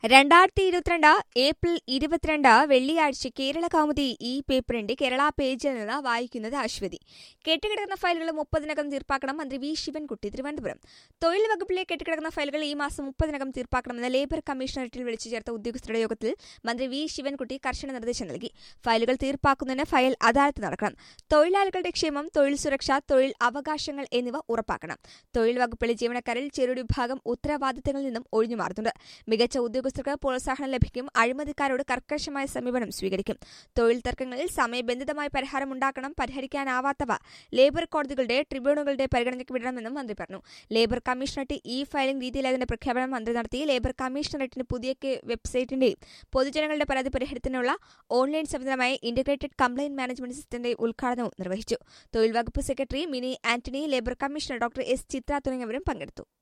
രണ്ടായിരത്തി ഇരുപത്തിരണ്ട് ഏപ്രിൽ ഇരുപത്തിരണ്ട് വെള്ളിയാഴ്ച കേരള കൗമുദി ഈ പേപ്പറിന്റെ കേരള പേജിൽ നിന്ന് വായിക്കുന്നത് അശ്വതി കെട്ടിക്കിടക്കുന്ന ഫയലുകൾ മുപ്പതിനകം തീർപ്പാക്കണം മന്ത്രി വി ശിവൻകുട്ടി തിരുവനന്തപുരം തൊഴിൽ വകുപ്പിലെ കെട്ടിക്കിടക്കുന്ന ഫയലുകൾ ഈ മാസം മുപ്പതിനകം തീർപ്പാക്കണമെന്ന് ലേബർ കമ്മീഷണറേറ്റിൽ വിളിച്ചു ചേർത്ത ഉദ്യോഗസ്ഥരുടെ യോഗത്തിൽ മന്ത്രി വി ശിവൻകുട്ടി കർശന നിർദ്ദേശം നൽകി ഫയലുകൾ തീർപ്പാക്കുന്നതിന് ഫയൽ അദാലത്ത് നടക്കണം തൊഴിലാളികളുടെ ക്ഷേമം തൊഴിൽ സുരക്ഷ തൊഴിൽ അവകാശങ്ങൾ എന്നിവ ഉറപ്പാക്കണം തൊഴിൽ വകുപ്പിലെ ജീവനക്കാരിൽ ചെറിയൊരു വിഭാഗം ഉത്തരവാദിത്തങ്ങളിൽ നിന്നും ഒഴിഞ്ഞു മാറുന്നുണ്ട് മികച്ച ഉദ്യോഗസ്ഥർക്ക് പ്രോത്സാഹനം ലഭിക്കും അഴിമതിക്കാരോട് കർക്കശമായ സമീപനം സ്വീകരിക്കും തൊഴിൽ തർക്കങ്ങളിൽ സമയബന്ധിതമായ പരിഹാരമുണ്ടാക്കണം പരിഹരിക്കാനാവാത്തവ ലേബർ കോടതികളുടെ ട്രിബ്യൂണലുകളുടെ പരിഗണനയ്ക്ക് വിടണമെന്നും മന്ത്രി പറഞ്ഞു ലേബർ കമ്മീഷണറേറ്റ് ഇ ഫയലിംഗ് രീതിയിലായതിന്റെ പ്രഖ്യാപനം മന്ത്രി നടത്തി ലേബർ കമ്മീഷണറേറ്റിന് പുതിയ കെ- വെബ്സൈറ്റിന്റെയും പൊതുജനങ്ങളുടെ പരാതി പരിഹരിക്കുന്നതിനുള്ള ഓൺലൈൻ സംവിധാനമായ ഇന്റഗ്രേറ്റഡ് കംപ്ലയിന്റ് മാനേജ്മെന്റ് സിസ്റ്റത്തിന്റെ ഉദ്ഘാടനവും നിർവഹിച്ചു തൊഴിൽ വകുപ്പ് secretary Mini Antony labour commissioner doctor S Chitra തുടങ്ങിയവരും പങ്കെടുത്തു